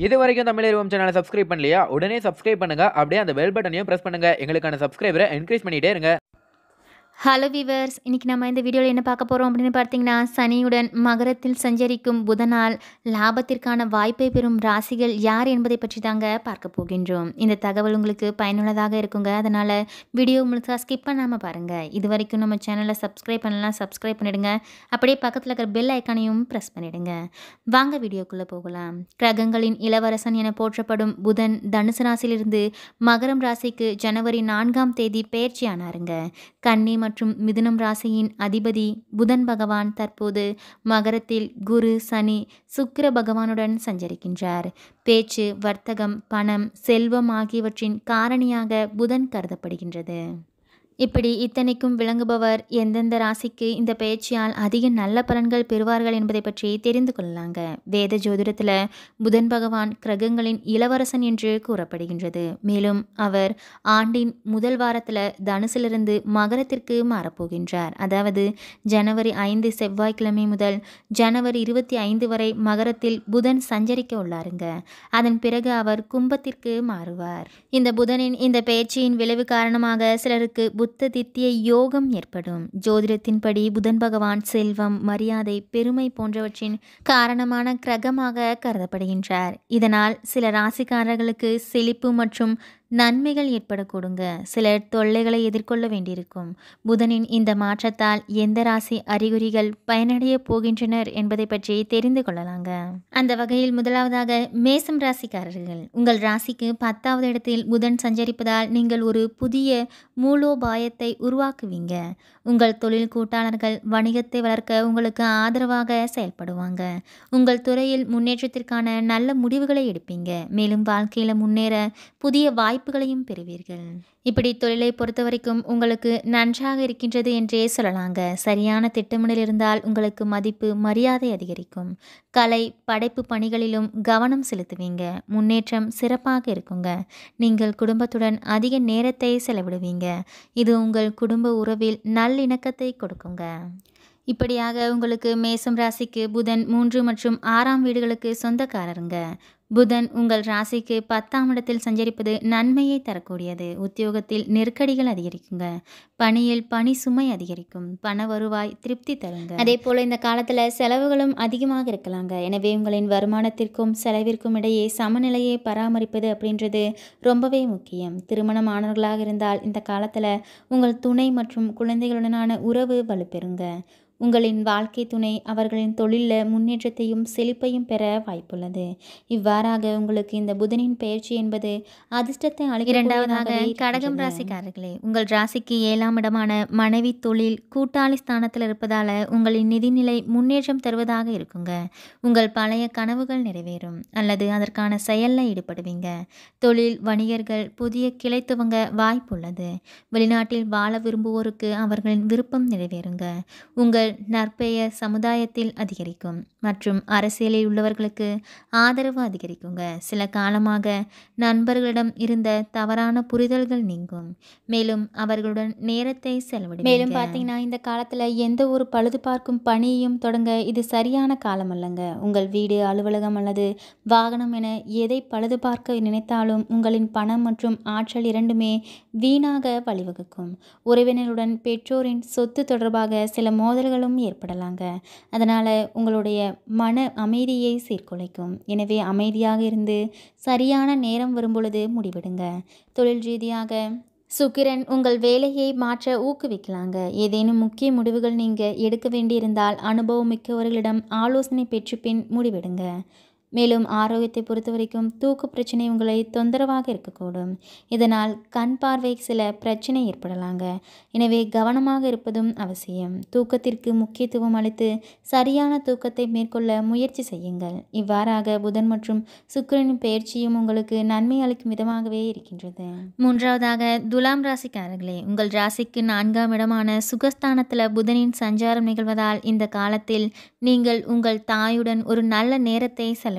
இது வரைக்கும் தமிழ் சேனலை சப்ஸ்கிரைப் பண்ணலையா உடனே சப்ஸ்கிரைப் பண்ணுங்க அப்படியே அந்த பெல் பட்டனையும் பிரஸ் பண்ணுங்க எங்களுக்கான சப்ஸ்கிரைபரை என்கரேஜ் பண்ணிட்டே இருங்க ஹலோ விவர்ஸ் இன்னைக்கு நம்ம இந்த வீடியோவில் என்ன பார்க்க போகிறோம் அப்படின்னு பார்த்தீங்கன்னா சனியுடன் மகரத்தில் சஞ்சரிக்கும் புதனால் லாபத்திற்கான வாய்ப்பை பெறும் ராசிகள் யார் என்பதை பற்றி தாங்க பார்க்க போகின்றோம் இந்த தகவல் உங்களுக்கு பயனுள்ளதாக இருக்குங்க அதனால் வீடியோ முழுசாக ஸ்கிப் பண்ணாமல் பாருங்கள் இது வரைக்கும் நம்ம சேனலை சப்ஸ்கிரைப் பண்ணலாம் சப்ஸ்கிரைப் பண்ணிடுங்க அப்படியே பக்கத்தில் இருக்கிற பெல் ஐக்கானையும் ப்ரெஸ் பண்ணிடுங்க வாங்க வீடியோக்குள்ளே போகலாம் கிரகங்களின் இளவரசன் என போற்றப்படும் புதன் தனுசு ராசியிலிருந்து மகரம் ராசிக்கு ஜனவரி நான்காம் தேதி பயிற்சி ஆனாருங்க கன்னி மற்றும் மிதுனம் ராசியின் அதிபதி புதன் பகவான் தற்போது மகரத்தில் குரு சனி சுக்கிர பகவானுடன் சஞ்சரிக்கின்றார் பேச்சு வர்த்தகம் பணம் செல்வம் ஆகியவற்றின் காரணியாக புதன் கருதப்படுகின்றது இப்படி இத்தனைக்கும் விளங்குபவர் எந்தெந்த ராசிக்கு இந்த பயிற்சியால் அதிக நல்ல பலன்கள் பெறுவார்கள் என்பதை பற்றி தெரிந்து கொள்ளலாங்க வேத ஜோதிடத்தில் புதன் பகவான் கிரகங்களின் இளவரசன் என்று கூறப்படுகின்றது மேலும் அவர் ஆண்டின் முதல் வாரத்தில் தனுசிலிருந்து மகரத்திற்கு மாறப்போகின்றார் அதாவது ஜனவரி ஐந்து செவ்வாய்க்கிழமை முதல் ஜனவரி இருபத்தி ஐந்து வரை மகரத்தில் புதன் சஞ்சரிக்க உள்ளாருங்க அதன் பிறகு அவர் கும்பத்திற்கு மாறுவார் இந்த புதனின் இந்த பயிற்சியின் விளைவு காரணமாக சிலருக்கு புத்த தித்திய யோகம் ஏற்படும் ஜோதிடத்தின்படி புதன் பகவான் செல்வம் மரியாதை பெருமை போன்றவற்றின் காரணமான கிரகமாக கருதப்படுகின்றார் இதனால் சில ராசிக்காரர்களுக்கு செழிப்பு மற்றும் நன்மைகள் ஏற்படக்கூடுங்க சிலர் தொல்லைகளை எதிர்கொள்ள வேண்டியிருக்கும் புதனின் இந்த மாற்றத்தால் எந்த ராசி அறிகுறிகள் பயனடைய போகின்றனர் என்பதை பற்றி தெரிந்து கொள்ளலாங்க அந்த வகையில் முதலாவதாக மேசம் ராசிக்காரர்கள் உங்கள் ராசிக்கு பத்தாவது இடத்தில் புதன் சஞ்சரிப்பதால் நீங்கள் ஒரு புதிய மூலோபாயத்தை உருவாக்குவீங்க உங்கள் தொழில் கூட்டாளர்கள் வணிகத்தை வளர்க்க உங்களுக்கு ஆதரவாக செயல்படுவாங்க உங்கள் துறையில் முன்னேற்றத்திற்கான நல்ல முடிவுகளை எடுப்பீங்க மேலும் வாழ்க்கையில் முன்னேற புதிய வாய்ப்புகளையும் பெறுவீர்கள் இப்படி தொழிலை பொறுத்த வரைக்கும் உங்களுக்கு நன்றாக இருக்கின்றது என்றே சொல்லலாங்க சரியான திட்டமிடல் இருந்தால் உங்களுக்கு மதிப்பு மரியாதை அதிகரிக்கும் கலை படைப்பு பணிகளிலும் கவனம் செலுத்துவீங்க முன்னேற்றம் சிறப்பாக இருக்குங்க நீங்கள் குடும்பத்துடன் அதிக நேரத்தை செலவிடுவீங்க இது உங்கள் குடும்ப உறவில் நல்லிணக்கத்தை கொடுக்குங்க இப்படியாக உங்களுக்கு மேசம் ராசிக்கு புதன் மூன்று மற்றும் ஆறாம் வீடுகளுக்கு சொந்தக்காரருங்க புதன் உங்கள் ராசிக்கு பத்தாம் இடத்தில் சஞ்சரிப்பது நன்மையை தரக்கூடியது உத்தியோகத்தில் நெருக்கடிகள் அதிகரிக்குங்க பணியில் பணி சுமை அதிகரிக்கும் பண வருவாய் திருப்தி தருங்க அதே போல் இந்த காலத்தில் செலவுகளும் அதிகமாக இருக்கலாங்க எனவே உங்களின் வருமானத்திற்கும் செலவிற்கும் இடையே சமநிலையை பராமரிப்பது அப்படின்றது ரொம்பவே முக்கியம் திருமணம் ஆனவர்களாக இருந்தால் இந்த காலத்தில் உங்கள் துணை மற்றும் குழந்தைகளுடனான உறவு வலுப்பெறுங்க உங்களின் வாழ்க்கை துணை அவர்களின் தொழிலில் முன்னேற்றத்தையும் செழிப்பையும் பெற வாய்ப்புள்ளது இவ்வாறாக உங்களுக்கு இந்த புதனின் பயிற்சி என்பது அதிர்ஷ்டத்தை இரண்டாவதாக கடகம் ராசிக்காரர்களே உங்கள் ராசிக்கு ஏழாம் இடமான மனைவி தொழில் கூட்டாளி ஸ்தானத்தில் இருப்பதால் உங்களின் நிதிநிலை முன்னேற்றம் தருவதாக இருக்குங்க உங்கள் பழைய கனவுகள் நிறைவேறும் அல்லது அதற்கான செயலில் ஈடுபடுவீங்க தொழில் வணிகர்கள் புதிய கிளை துவங்க வாய்ப்புள்ளது வெளிநாட்டில் வாழ விரும்புவோருக்கு அவர்களின் விருப்பம் நிறைவேறுங்க உங்கள் நற்பெயர் சமுதாயத்தில் அதிகரிக்கும் மற்றும் அரசியலில் உள்ளவர்களுக்கு ஆதரவு அதிகரிக்குங்க சில காலமாக நண்பர்களிடம் இருந்த தவறான புரிதல்கள் நீங்கும் மேலும் அவர்களுடன் நேரத்தை செலவிடும் மேலும் பார்த்தீங்கன்னா இந்த காலத்தில் எந்த ஒரு பழுது பார்க்கும் பணியையும் தொடங்க இது சரியான காலம் அல்லங்க உங்கள் வீடு அலுவலகம் அல்லது வாகனம் என எதை பழுது பார்க்க நினைத்தாலும் உங்களின் பணம் மற்றும் ஆற்றல் இரண்டுமே வீணாக வழிவகுக்கும் உறவினருடன் பெற்றோரின் சொத்து தொடர்பாக சில மோதல்களும் ஏற்படலாங்க அதனால் உங்களுடைய மன அமைதியை சீர்குலைக்கும் எனவே அமைதியாக இருந்து சரியான நேரம் வரும்பொழுது முடிவெடுங்க தொழில் ரீதியாக சுக்கிரன் உங்கள் வேலையை மாற்ற ஊக்குவிக்கலாங்க ஏதேனும் முக்கிய முடிவுகள் நீங்கள் எடுக்க வேண்டியிருந்தால் அனுபவம் மிக்கவர்களிடம் ஆலோசனை பெற்று பின் முடிவெடுங்க மேலும் ஆரோக்கியத்தை பொறுத்த வரைக்கும் தூக்க பிரச்சனை உங்களை தொந்தரவாக இருக்கக்கூடும் இதனால் கண் பார்வை சில பிரச்சனை ஏற்படலாங்க எனவே கவனமாக இருப்பதும் அவசியம் தூக்கத்திற்கு முக்கியத்துவம் அளித்து சரியான தூக்கத்தை மேற்கொள்ள முயற்சி செய்யுங்கள் இவ்வாறாக புதன் மற்றும் சுக்கிரனின் பயிற்சியும் உங்களுக்கு நன்மை அளிக்கும் விதமாகவே இருக்கின்றது மூன்றாவதாக துலாம் ராசிக்காரர்களே உங்கள் ராசிக்கு நான்காம் இடமான சுகஸ்தானத்தில் புதனின் சஞ்சாரம் நிகழ்வதால் இந்த காலத்தில் நீங்கள் உங்கள் தாயுடன் ஒரு நல்ல நேரத்தை செலவிடுவீங்க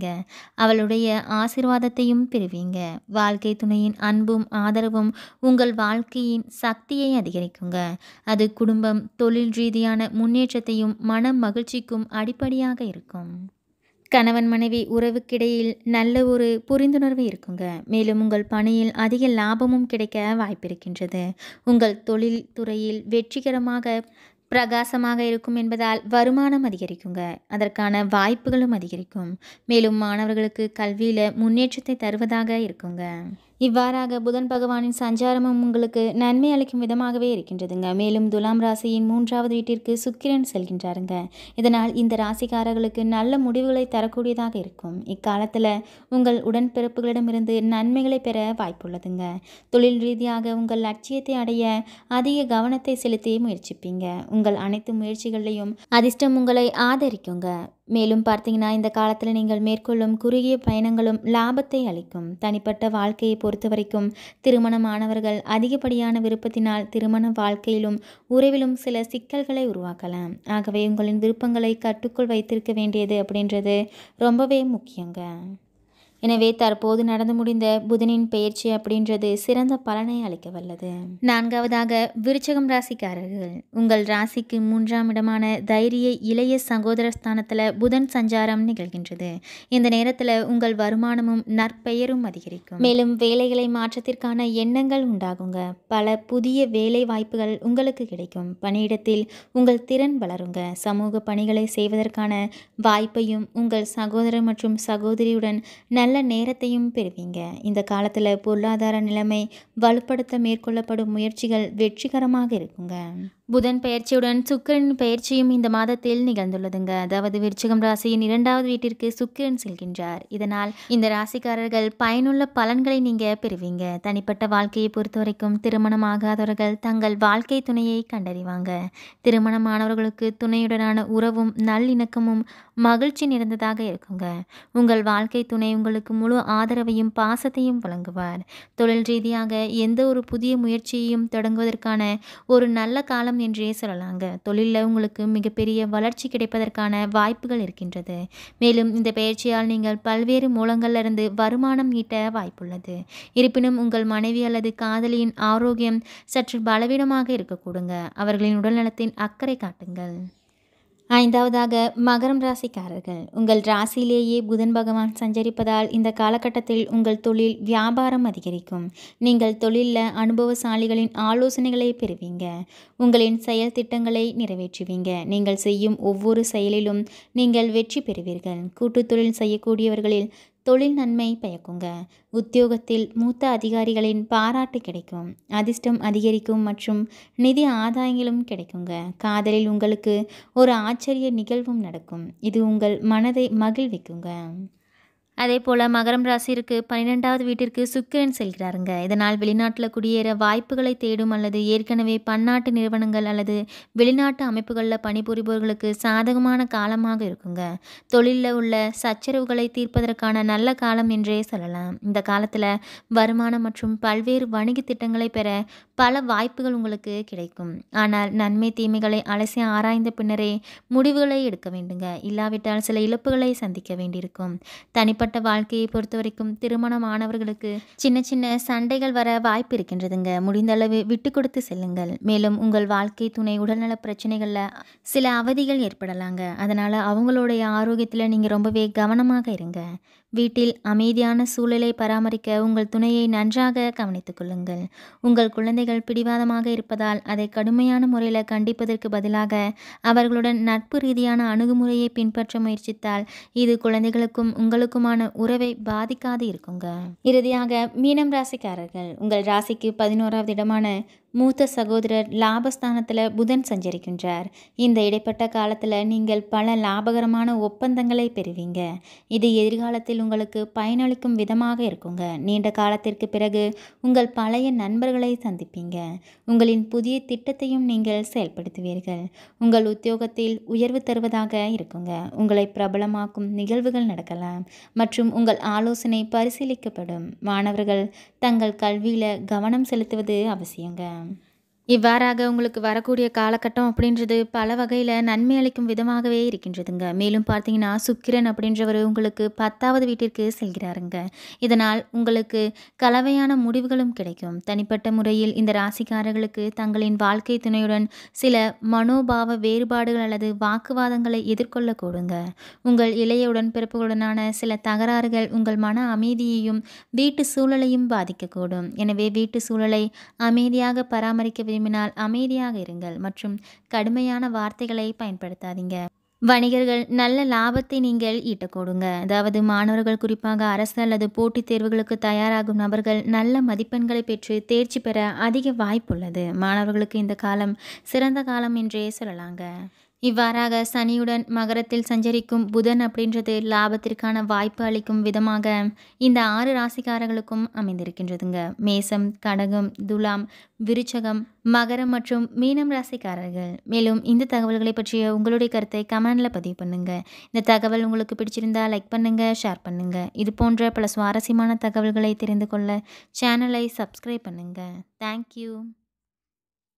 அவளுடைய ஆசிர்வாதத்தையும் பெறுவீங்க வாழ்க்கை துணையின் அன்பும் ஆதரவும் உங்கள் வாழ்க்கையின் சக்தியை அதிகரிக்குங்க அது குடும்பம் தொழில் ரீதியான முன்னேற்றத்தையும் மன மகிழ்ச்சிக்கும் அடிப்படையாக இருக்கும் கணவன் மனைவி உறவுக்கிடையில் நல்ல ஒரு புரிந்துணர்வு இருக்குங்க மேலும் உங்கள் பணியில் அதிக லாபமும் கிடைக்க வாய்ப்பிருக்கின்றது உங்கள் தொழில் துறையில் வெற்றிகரமாக பிரகாசமாக இருக்கும் என்பதால் வருமானம் அதிகரிக்குங்க அதற்கான வாய்ப்புகளும் அதிகரிக்கும் மேலும் மாணவர்களுக்கு கல்வியில் முன்னேற்றத்தை தருவதாக இருக்குங்க இவ்வாறாக புதன் பகவானின் சஞ்சாரமும் உங்களுக்கு நன்மை அளிக்கும் விதமாகவே இருக்கின்றதுங்க மேலும் துலாம் ராசியின் மூன்றாவது வீட்டிற்கு சுக்கிரன் செல்கின்றாருங்க இதனால் இந்த ராசிக்காரர்களுக்கு நல்ல முடிவுகளை தரக்கூடியதாக இருக்கும் இக்காலத்தில் உங்கள் உடன்பிறப்புகளிடமிருந்து நன்மைகளை பெற வாய்ப்புள்ளதுங்க தொழில் ரீதியாக உங்கள் லட்சியத்தை அடைய அதிக கவனத்தை செலுத்தி முயற்சிப்பீங்க உங்கள் அனைத்து முயற்சிகளையும் அதிர்ஷ்டம் உங்களை ஆதரிக்குங்க மேலும் பார்த்தீங்கன்னா இந்த காலத்தில் நீங்கள் மேற்கொள்ளும் குறுகிய பயணங்களும் லாபத்தை அளிக்கும் தனிப்பட்ட வாழ்க்கையை பொறுத்த வரைக்கும் திருமணமானவர்கள் அதிகப்படியான விருப்பத்தினால் திருமண வாழ்க்கையிலும் உறவிலும் சில சிக்கல்களை உருவாக்கலாம் ஆகவே உங்களின் விருப்பங்களை கட்டுக்குள் வைத்திருக்க வேண்டியது அப்படின்றது ரொம்பவே முக்கியங்க எனவே தற்போது நடந்து முடிந்த புதனின் பெயர்ச்சி அப்படின்றது சிறந்த பலனை அளிக்க வல்லது நான்காவதாக விருச்சகம் ராசிக்காரர்கள் உங்கள் ராசிக்கு மூன்றாம் இடமான தைரிய இளைய சகோதர ஸ்தானத்தில் புதன் சஞ்சாரம் நிகழ்கின்றது இந்த நேரத்தில் உங்கள் வருமானமும் நற்பெயரும் அதிகரிக்கும் மேலும் வேலைகளை மாற்றத்திற்கான எண்ணங்கள் உண்டாகுங்க பல புதிய வேலை வாய்ப்புகள் உங்களுக்கு கிடைக்கும் பணியிடத்தில் உங்கள் திறன் வளருங்க சமூக பணிகளை செய்வதற்கான வாய்ப்பையும் உங்கள் சகோதரர் மற்றும் சகோதரியுடன் நல்ல நேரத்தையும் பெறுவீங்க இந்த காலத்தில் பொருளாதார நிலைமை வலுப்படுத்த மேற்கொள்ளப்படும் முயற்சிகள் வெற்றிகரமாக இருக்குங்க புதன் பெயர்ச்சியுடன் சுக்கிரன் பெயர்ச்சியும் இந்த மாதத்தில் நிகழ்ந்துள்ளதுங்க அதாவது விருச்சிகம் ராசியின் இரண்டாவது வீட்டிற்கு சுக்கிரன் செல்கின்றார் இதனால் இந்த ராசிக்காரர்கள் பயனுள்ள பலன்களை நீங்க பெறுவீங்க தனிப்பட்ட வாழ்க்கையை பொறுத்த வரைக்கும் திருமணமாகாதவர்கள் தங்கள் வாழ்க்கை துணையை கண்டறிவாங்க திருமணமானவர்களுக்கு துணையுடனான உறவும் நல்லிணக்கமும் மகிழ்ச்சி நிறைந்ததாக இருக்குங்க உங்கள் வாழ்க்கை துணை உங்களுக்கு முழு ஆதரவையும் பாசத்தையும் வழங்குவார் தொழில் ரீதியாக எந்த ஒரு புதிய முயற்சியையும் தொடங்குவதற்கான ஒரு நல்ல காலம் என்றே சொல்லலாங்க தொழிலில் உங்களுக்கு மிகப்பெரிய வளர்ச்சி கிடைப்பதற்கான வாய்ப்புகள் இருக்கின்றது மேலும் இந்த பயிற்சியால் நீங்கள் பல்வேறு மூலங்களிலிருந்து வருமானம் ஈட்ட வாய்ப்புள்ளது இருப்பினும் உங்கள் மனைவி அல்லது காதலியின் ஆரோக்கியம் சற்று பலவீனமாக இருக்கக்கூடுங்க அவர்களின் உடல்நலத்தின் அக்கறை காட்டுங்கள் ஐந்தாவதாக மகரம் ராசிக்காரர்கள் உங்கள் ராசியிலேயே புதன் பகவான் சஞ்சரிப்பதால் இந்த காலகட்டத்தில் உங்கள் தொழில் வியாபாரம் அதிகரிக்கும் நீங்கள் தொழிலில் அனுபவசாலிகளின் ஆலோசனைகளை பெறுவீங்க உங்களின் செயல் திட்டங்களை நிறைவேற்றுவீங்க நீங்கள் செய்யும் ஒவ்வொரு செயலிலும் நீங்கள் வெற்றி பெறுவீர்கள் கூட்டுத் தொழில் செய்யக்கூடியவர்களில் தொழில் நன்மை பயக்குங்க உத்தியோகத்தில் மூத்த அதிகாரிகளின் பாராட்டு கிடைக்கும் அதிர்ஷ்டம் அதிகரிக்கும் மற்றும் நிதி ஆதாயங்களும் கிடைக்குங்க காதலில் உங்களுக்கு ஒரு ஆச்சரிய நிகழ்வும் நடக்கும் இது உங்கள் மனதை மகிழ்விக்குங்க அதே போல் மகரம் ராசிற்கு பன்னிரெண்டாவது வீட்டிற்கு சுக்கிரன் செல்கிறாருங்க இதனால் வெளிநாட்டில் குடியேற வாய்ப்புகளை தேடும் அல்லது ஏற்கனவே பன்னாட்டு நிறுவனங்கள் அல்லது வெளிநாட்டு அமைப்புகளில் பணிபுரிபவர்களுக்கு சாதகமான காலமாக இருக்குங்க தொழிலில் உள்ள சச்சரவுகளை தீர்ப்பதற்கான நல்ல காலம் என்றே சொல்லலாம் இந்த காலத்தில் வருமானம் மற்றும் பல்வேறு வணிக திட்டங்களை பெற பல வாய்ப்புகள் உங்களுக்கு கிடைக்கும் ஆனால் நன்மை தீமைகளை அலசி ஆராய்ந்த பின்னரே முடிவுகளை எடுக்க வேண்டுங்க இல்லாவிட்டால் சில இழப்புகளை சந்திக்க வேண்டியிருக்கும் தனிப்பட்ட வாழ்க்கையை பொறுத்த வரைக்கும் திருமணமானவர்களுக்கு சின்ன சின்ன சண்டைகள் வர வாய்ப்பு இருக்கின்றதுங்க முடிந்தளவு விட்டு கொடுத்து செல்லுங்கள் மேலும் உங்கள் வாழ்க்கை துணை உடல்நல பிரச்சனைகளில் சில அவதிகள் ஏற்படலாங்க அதனால் அவங்களுடைய ஆரோக்கியத்தில் நீங்கள் ரொம்பவே கவனமாக இருங்க வீட்டில் அமைதியான சூழலை பராமரிக்க உங்கள் துணையை நன்றாக கவனித்துக் கொள்ளுங்கள் உங்கள் குழந்தைகள் பிடிவாதமாக இருப்பதால் அதை கடுமையான முறையில் கண்டிப்பதற்கு பதிலாக அவர்களுடன் நட்பு ரீதியான அணுகுமுறையை பின்பற்ற முயற்சித்தால் இது குழந்தைகளுக்கும் உங்களுக்குமான உறவை பாதிக்காது இருக்குங்க இறுதியாக மீனம் ராசிக்காரர்கள் உங்கள் ராசிக்கு பதினோராவது இடமான மூத்த சகோதரர் லாபஸ்தானத்தில் புதன் சஞ்சரிக்கின்றார் இந்த இடைப்பட்ட காலத்தில் நீங்கள் பல லாபகரமான ஒப்பந்தங்களை பெறுவீங்க இது எதிர்காலத்தில் உங்களுக்கு பயனளிக்கும் விதமாக இருக்குங்க நீண்ட காலத்திற்கு பிறகு உங்கள் பழைய நண்பர்களை சந்திப்பீங்க உங்களின் புதிய திட்டத்தையும் நீங்கள் செயல்படுத்துவீர்கள் உங்கள் உத்தியோகத்தில் உயர்வு தருவதாக இருக்குங்க உங்களை பிரபலமாக்கும் நிகழ்வுகள் நடக்கலாம் மற்றும் உங்கள் ஆலோசனை பரிசீலிக்கப்படும் மாணவர்கள் தங்கள் கல்வியில் கவனம் செலுத்துவது அவசியங்க இவ்வாறாக உங்களுக்கு வரக்கூடிய காலகட்டம் அப்படின்றது பல வகையில் நன்மை அளிக்கும் விதமாகவே இருக்கின்றதுங்க மேலும் பார்த்தீங்கன்னா சுக்கிரன் அப்படின்றவர் உங்களுக்கு பத்தாவது வீட்டிற்கு செல்கிறாருங்க இதனால் உங்களுக்கு கலவையான முடிவுகளும் கிடைக்கும் தனிப்பட்ட முறையில் இந்த ராசிக்காரர்களுக்கு தங்களின் வாழ்க்கை துணையுடன் சில மனோபாவ வேறுபாடுகள் அல்லது வாக்குவாதங்களை எதிர்கொள்ளக்கூடுங்க உங்கள் இளைய உடன்பிறப்புகளுடனான சில தகராறுகள் உங்கள் மன அமைதியையும் வீட்டு சூழலையும் பாதிக்கக்கூடும் எனவே வீட்டு சூழலை அமைதியாக பராமரிக்க விரும்பினால் அமைதியாக இருங்கள் மற்றும் கடுமையான வார்த்தைகளை பயன்படுத்தாதீங்க வணிகர்கள் நல்ல லாபத்தை நீங்கள் ஈட்டக்கூடுங்க அதாவது மாணவர்கள் குறிப்பாக அரசு அல்லது போட்டித் தேர்வுகளுக்கு தயாராகும் நபர்கள் நல்ல மதிப்பெண்களை பெற்று தேர்ச்சி பெற அதிக வாய்ப்புள்ளது மாணவர்களுக்கு இந்த காலம் சிறந்த காலம் என்றே சொல்லலாங்க இவ்வாறாக சனியுடன் மகரத்தில் சஞ்சரிக்கும் புதன் அப்படின்றது லாபத்திற்கான வாய்ப்பு அளிக்கும் விதமாக இந்த ஆறு ராசிக்காரர்களுக்கும் அமைந்திருக்கின்றதுங்க மேசம் கடகம் துலாம் விருச்சகம் மகரம் மற்றும் மீனம் ராசிக்காரர்கள் மேலும் இந்த தகவல்களை பற்றிய உங்களுடைய கருத்தை கமெண்டில் பதிவு பண்ணுங்க இந்த தகவல் உங்களுக்கு பிடிச்சிருந்தா லைக் பண்ணுங்க ஷேர் பண்ணுங்க இது போன்ற பல சுவாரஸ்யமான தகவல்களை தெரிந்து கொள்ள சேனலை சப்ஸ்கிரைப் பண்ணுங்க தேங்க்யூ